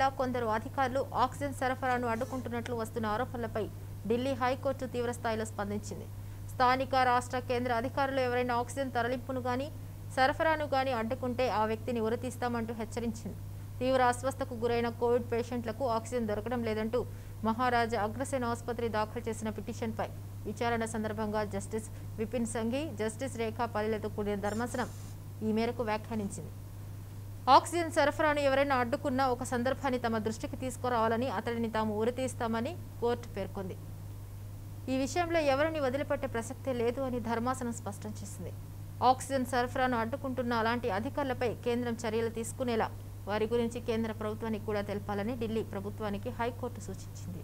కొందరు అధికారులు ఆక్సిజన్ సరఫరాను అడ్డుకుంటున్నట్లు వస్తున్న ఆరోపణలపై ఢిల్లీ హైకోర్టు తీవ్రస్థాయిలో స్పందించింది స్థానిక రాష్ట్ర కేంద్ర అధికారులు ఎవరైనా ఆక్సిజన్ తరలింపును గాని సరఫరాను గాని అడ్డుకుంటే ఆ వ్యక్తిని ఉరితీస్తామంటూ హెచ్చరించింది తీవ్ర అస్వస్థకు గురైన కోవిడ్ పేషెంట్లకు ఆక్సిజన్ దొరకడం లేదంటూ మహారాజా అగ్రసేన ఆసుపత్రి దాఖలు చేసిన పిటిషన్పై విచారణ సందర్భంగా జస్టిస్ విపిన్ సంఘి జస్టిస్ రేఖా పల్లిలతో కూడిన ధర్మాసనం ఈ మేరకు వ్యాఖ్యానించింది ఆక్సిజన్ సరఫరాను ఎవరైనా అడ్డుకున్నా ఒక సందర్భాన్ని తమ దృష్టికి తీసుకురావాలని అతడిని తాము ఉరితీస్తామని కోర్టు పేర్కొంది ఈ విషయంలో ఎవరిని వదిలిపెట్టే ప్రసక్తే లేదు అని ధర్మాసనం స్పష్టం చేసింది ఆక్సిజన్ సరఫరాను అడ్డుకుంటున్న అలాంటి అధికారులపై కేంద్రం చర్యలు తీసుకునేలా వారి గురించి కేంద్ర ప్రభుత్వానికి కూడా తెలపాలని ఢిల్లీ ప్రభుత్వానికి హైకోర్టు సూచించింది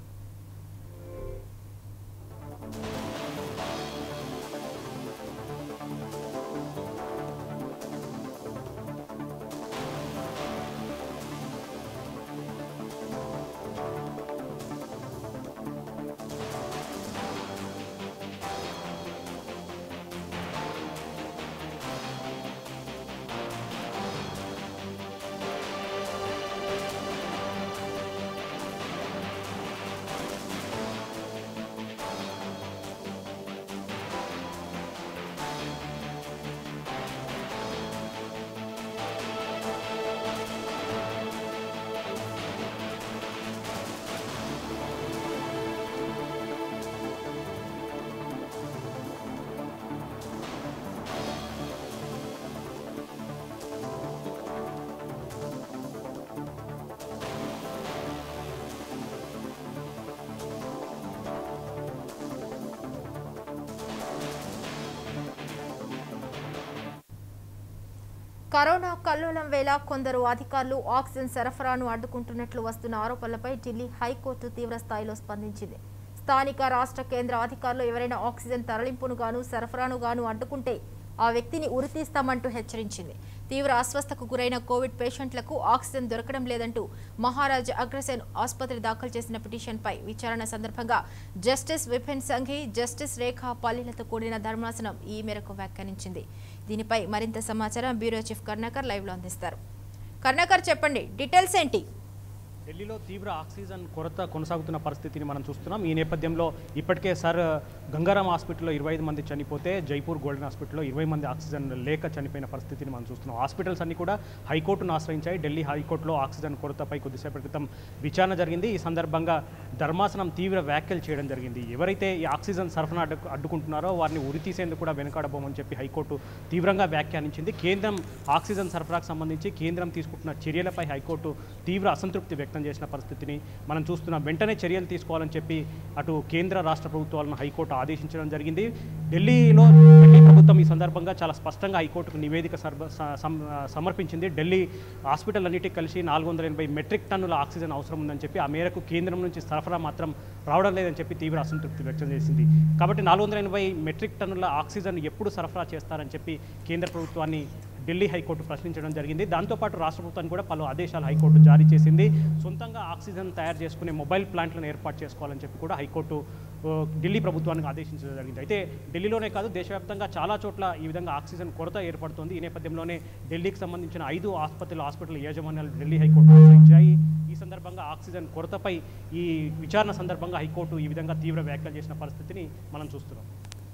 కరోనా కల్లోలం వేళ కొందరు అధికారులు ఆక్సిజన్ సరఫరాను అడ్డుకుంటున్నట్లు వస్తున్న ఆరోపణలపై ఢిల్లీ హైకోర్టు తీవ్ర స్థాయిలో స్పందించింది స్థానిక రాష్ట్ర కేంద్ర అధికారులు ఎవరైనా ఆక్సిజన్ తరలింపును గాను సరఫరాను గాను అడ్డుకుంటే ఆ వ్యక్తిని ఉరితీస్తామంటూ హెచ్చరించింది తీవ్ర అస్వస్థకు గురైన కోవిడ్ పేషెంట్లకు ఆక్సిజన్ దొరకడం లేదంటూ మహారాజ్ అగ్రసేన్ ఆసుపత్రి దాఖలు చేసిన పిటిషన్పై విచారణ సందర్భంగా జస్టిస్ విపిన్ సంఘి జస్టిస్ రేఖా పల్లీలతో కూడిన ధర్మాసనం ఈ మేరకు వ్యాఖ్యానించింది దీనిపై మరింత సమాచారం బ్యూరో చీఫ్ కర్ణాకర్ లైవ్లో అందిస్తారు కర్ణాకర్ చెప్పండి డీటెయిల్స్ ఏంటి ఢిల్లీలో తీవ్ర ఆక్సిజన్ కొరత కొనసాగుతున్న పరిస్థితిని మనం చూస్తున్నాం ఈ నేపథ్యంలో ఇప్పటికే సార్ గంగారాం హాస్పిటల్లో ఇరవై ఐదు మంది చనిపోతే జైపూర్ గోల్డెన్ హాస్పిటల్లో ఇరవై మంది ఆక్సిజన్ లేక చనిపోయిన పరిస్థితిని మనం చూస్తున్నాం హాస్పిటల్స్ అన్ని కూడా హైకోర్టును ఆశ్రయించాయి ఢిల్లీ హైకోర్టులో ఆక్సిజన్ కొరతపై కొద్దిసేపటి క్రితం విచారణ జరిగింది ఈ సందర్భంగా ధర్మాసనం తీవ్ర వ్యాఖ్యలు చేయడం జరిగింది ఎవరైతే ఈ ఆక్సిజన్ సరఫరా అడ్డు అడ్డుకుంటున్నారో వారిని ఉరితీసేందుకు కూడా వెనకాడబోమని చెప్పి హైకోర్టు తీవ్రంగా వ్యాఖ్యానించింది కేంద్రం ఆక్సిజన్ సరఫరాకు సంబంధించి కేంద్రం తీసుకుంటున్న చర్యలపై హైకోర్టు తీవ్ర అసంతృప్తి వ్యక్తం చేసిన పరిస్థితిని మనం చూస్తున్నాం వెంటనే చర్యలు తీసుకోవాలని చెప్పి అటు కేంద్ర రాష్ట్ర ప్రభుత్వాలను హైకోర్టు ఆదేశించడం జరిగింది ఢిల్లీలో ఢిల్లీ ప్రభుత్వం ఈ సందర్భంగా చాలా స్పష్టంగా హైకోర్టుకు నివేదిక సర్బ- స- సం- సమర్పించింది ఢిల్లీ హాస్పిటల్ అన్నిటికి కలిసి నాలుగు వందల ఎనభై మెట్రిక్ టన్నుల ఆక్సిజన్ అవసరం ఉందని చెప్పి ఆ మేరకు కేంద్రం నుంచి సరఫరా మాత్రం రావడం లేదని చెప్పి తీవ్ర అసంతృప్తి వ్యక్తం చేసింది కాబట్టి నాలుగు వందల ఎనభై మెట్రిక్ టన్నుల ఆక్సిజన్ ఎప్పుడు సరఫరా చేస్తారని చెప్పి కేంద్ర ప్రభుత్వాన్ని ఢిల్లీ హైకోర్టు ప్రశ్నించడం జరిగింది దాంతోపాటు రాష్ట్ర ప్రభుత్వానికి కూడా పలు ఆదేశాలు హైకోర్టు జారీ చేసింది సొంతంగా ఆక్సిజన్ తయారు చేసుకునే మొబైల్ ప్లాంట్లను ఏర్పాటు చేసుకోవాలని చెప్పి కూడా హైకోర్టు ఆ, ఢిల్లీ ప్రభుత్వానికి ఆదేశించడం జరిగింది అయితే ఢిల్లీలోనే కాదు దేశవ్యాప్తంగా చాలా చోట్ల ఈ విధంగా ఆక్సిజన్ కొరత ఏర్పడుతుంది ఈ నేపథ్యంలోనే ఢిల్లీకి సంబంధించిన ఐదు ఆసుపత్రుల హాస్పిటల్ యాజమాన్యాలు ఢిల్లీ హైకోర్టు ఆశ్రయించాయి ఈ సందర్భంగా ఆక్సిజన్ కొరతపై ఈ విచారణ సందర్భంగా హైకోర్టు ఈ విధంగా తీవ్ర వ్యాఖ్యలు చేసిన పరిస్థితిని మనం చూస్తున్నాం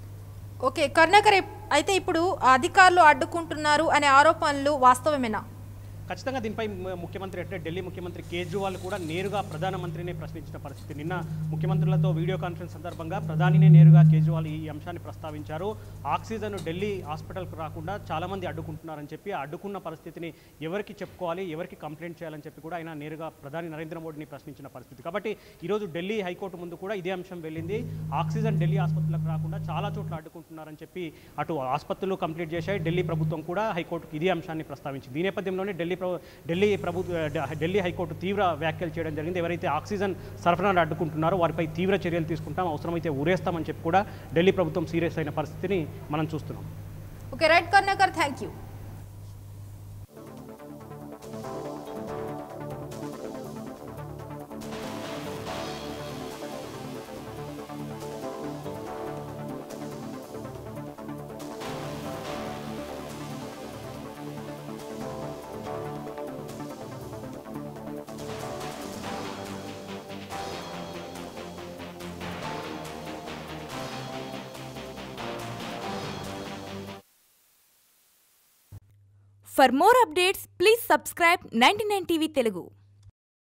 ఓకే కర్ణాకర్ ఇప్- అయితే ఇప్పుడు అధికారులు అడ్డుకుంటున్నారు అనే ఆరోపణలు వాస్తవమేనా ఖచ్చితంగా దీనిపై ము- ముఖ్యమంత్రి అంటే ఢిల్లీ ముఖ్యమంత్రి కేజ్రీవాల్ కూడా నేరుగా ప్రధానమంత్రిని ప్రశ్నించిన పరిస్థితి నిన్న ముఖ్యమంత్రులతో వీడియో కాన్ఫరెన్స్ సందర్భంగా ప్రధానినే నేరుగా కేజ్రీవాల్ ఈ అంశాన్ని ప్రస్తావించారు ఆక్సిజన్ ఢిల్లీ హాస్పిటల్కు రాకుండా చాలామంది అడ్డుకుంటున్నారని చెప్పి ఆ అడ్డుకున్న పరిస్థితిని ఎవరికి చెప్పుకోవాలి ఎవరికి కంప్లైంట్ చేయాలని చెప్పి కూడా ఆయన నేరుగా ప్రధాని నరేంద్ర మోడీని ప్రశ్నించిన పరిస్థితి కాబట్టి ఈరోజు ఢిల్లీ హైకోర్టు ముందు కూడా ఇదే అంశం వెళ్ళింది ఆక్సిజన్ ఢిల్లీ ఆసుపత్రులకు రాకుండా చాలా చోట్ల అడ్డుకుంటున్నారని చెప్పి అటు ఆసుపత్రులు కంప్లీట్ చేశాయి ఢిల్లీ ప్రభుత్వం కూడా హైకోర్టుకు ఇదే అంశాన్ని ప్రస్తావించింది ఈ నేపథ్యంలోనే ఢిల్లీ ప్రభు ఢిల్లీ ప్రభుత్వ ఢిల్లీ హైకోర్టు తీవ్ర వ్యాఖ్యలు చేయడం జరిగింది ఎవరైతే ఆక్సిజన్ సరఫరాను అడ్డుకుంటున్నారో వారిపై తీవ్ర చర్యలు తీసుకుంటాం అవసరమైతే ఊరేస్తామని చెప్పి కూడా ఢిల్లీ ప్రభుత్వం సీరియస్ అయిన పరిస్థితిని మనం చూస్తున్నాం okay right Karnakar thank you for more updates please subscribe ninety TV Telugu